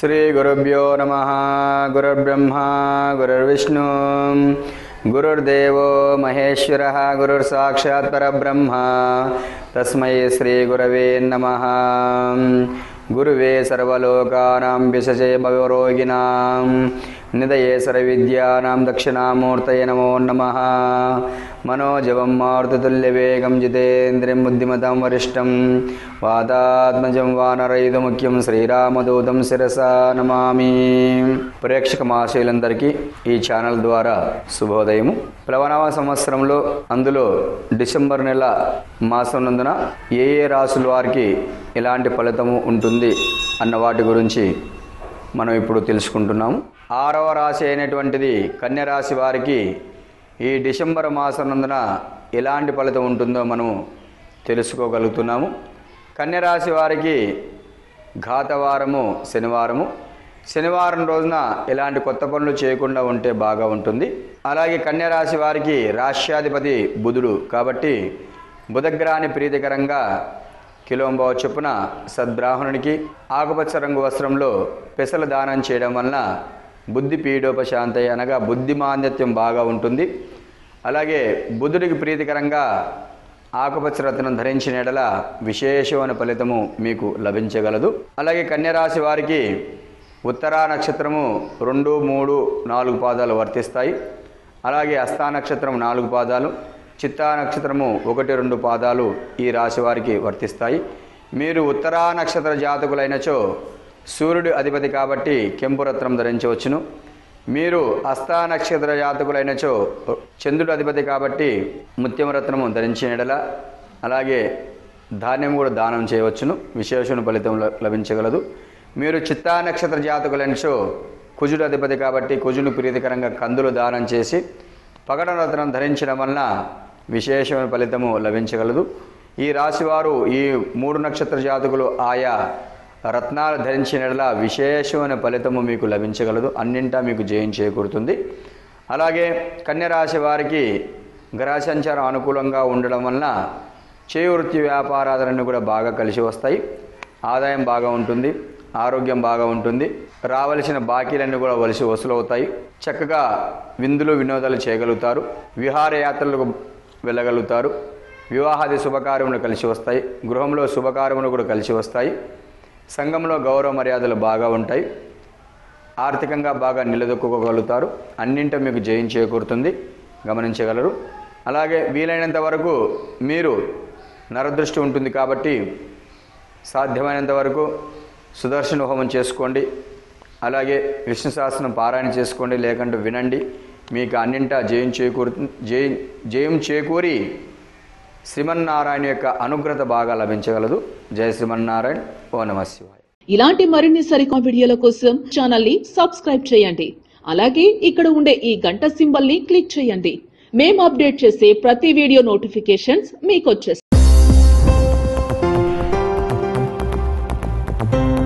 శ్రీగురుభ్యో నమ గురుర్బ్రహ్మ గురుర్విష్ణు గురుర్దేవో మహేశ్వర గురుర్సాక్షాత్ పరబ్రహ్మ తస్మై శ్రీగురవే నమ గురువే సర్వలోకానాం విశజే భవరోగిణాం నిదయే సర్వవిద్యానాం దక్షిణామూర్తయ నమో నమ మనోజవం మారుతుల్యవేగం జితేంద్రియం బుద్ధిమతాం వరిష్టం వాతాత్మజం వానరైదుముఖ్యం శ్రీరామదూతం శిరసా నమామి ప్రేక్షక మహాశయులందరికీ ఈ ఛానల్ ద్వారా శుభోదయము ప్లవనవ సంవత్సరంలో అందులో డిసెంబర్ నెల మాసం నందున ఏ ఏ రాసుల వారికి ఎలాంటి ఫలితము ఉంటుంది అన్న వాటి గురించి మనం ఇప్పుడు తెలుసుకుంటున్నాము ఆరవ రాశి అయినటువంటిది కన్య రాశి వారికి ఈ డిసెంబర్ మాసం నందున ఎలాంటి ఫలితం ఉంటుందో మనం తెలుసుకోగలుగుతున్నాము కన్య రాశి వారికి ఘాతవారము శనివారము శనివారం రోజున ఎలాంటి కొత్త పనులు చేయకుండా ఉంటే బాగా ఉంటుంది అలాగే కన్య రాశి వారికి రాష్ట్రాధిపతి బుధుడు కాబట్టి బుధగ్రహాన్ని ప్రీతికరంగా కిలోంబావ చొప్పున సద్బ్రాహ్మణునికి ఆకుపచ్చ రంగు వస్త్రంలో పెసల దానం చేయడం వలన బుద్ధి పీడోపశాంతయ అనగా బుద్ధి మాంద్యత్యం బాగా ఉంటుంది అలాగే బుధుడికి ప్రీతికరంగా ఆకుపచ్చ రత్నం ధరించిన ఎడల విశేషమైన ఫలితము మీకు లభించగలదు అలాగే కన్యరాశి వారికి ఉత్తరా నక్షత్రము రెండు మూడు నాలుగు పాదాలు వర్తిస్తాయి అలాగే హస్తా నక్షత్రం నాలుగు పాదాలు చిత్తా నక్షత్రము ఒకటి రెండు పాదాలు ఈ రాశి వారికి వర్తిస్తాయి మీరు ఉత్తరా నక్షత్ర జాతకులైనచో సూర్యుడు అధిపతి కాబట్టి కెంపు రత్నం ధరించవచ్చును మీరు హస్తా నక్షత్ర జాతకులైనచో చంద్రుడు అధిపతి కాబట్టి ముత్యం రత్నము ధరించిన ఎడల అలాగే ధాన్యం కూడా దానం చేయవచ్చును విశేషణ ఫలితం ల- లభించగలదు మీరు చిత్తా నక్షత్ర జాతకులైనచో కుజుడు అధిపతి కాబట్టి కుజును ప్రీతికరంగా కందులు దానం చేసి పగడ రత్నం ధరించడం వలన విశేషమైన ఫలితము లభించగలదు ఈ రాశివారు ఈ మూడు నక్షత్ర జాతకులు ఆయా రత్నాలు ధరించిన విశేషమైన ఫలితము మీకు లభించగలదు అన్నింటా మీకు జయం చేకూరుతుంది అలాగే కన్య రాశి వారికి గ్రహ సంచారం అనుకూలంగా ఉండడం వలన చేయి వృత్తి వ్యాపారాలన్నీ కూడా బాగా కలిసి వస్తాయి ఆదాయం బాగా ఉంటుంది ఆరోగ్యం బాగా ఉంటుంది రావలసిన బాకీలన్నీ కూడా వలసి వసూలవుతాయి చక్కగా విందులు వినోదాలు చేయగలుగుతారు విహారయాత్రలకు వెళ్ళగలుగుతారు వివాహాది శుభకార్యములు కలిసి వస్తాయి గృహంలో శుభకార్యములు కూడా కలిసి వస్తాయి సంఘంలో గౌరవ మర్యాదలు బాగా ఉంటాయి ఆర్థికంగా బాగా నిలదొక్కుకోగలుగుతారు అన్నింట మీకు జయం చేకూరుతుంది గమనించగలరు అలాగే వీలైనంత వరకు మీరు నరదృష్టి ఉంటుంది కాబట్టి సాధ్యమైనంత వరకు సుదర్శన హోమం చేసుకోండి అలాగే విష్ణు సహస్రం పారాయణ చేసుకోండి లేకుంటే వినండి మీకు అన్నింటా జయం చేకూరు జయం జయం చేకూరి శ్రీమన్నారాయణ యొక్క అనుగ్రత బాగా లభించగలదు జయ శ్రీమన్నారాయణ ఓ నమ శివాయ ఇలాంటి మరిన్ని సరికొత్త వీడియోల కోసం ఛానల్ ని సబ్స్క్రైబ్ చేయండి అలాగే ఇక్కడ ఉండే ఈ గంట సింబల్ ని క్లిక్ చేయండి మేము అప్డేట్ చేసే ప్రతి వీడియో నోటిఫికేషన్స్ మీకు వచ్చేస్తాయి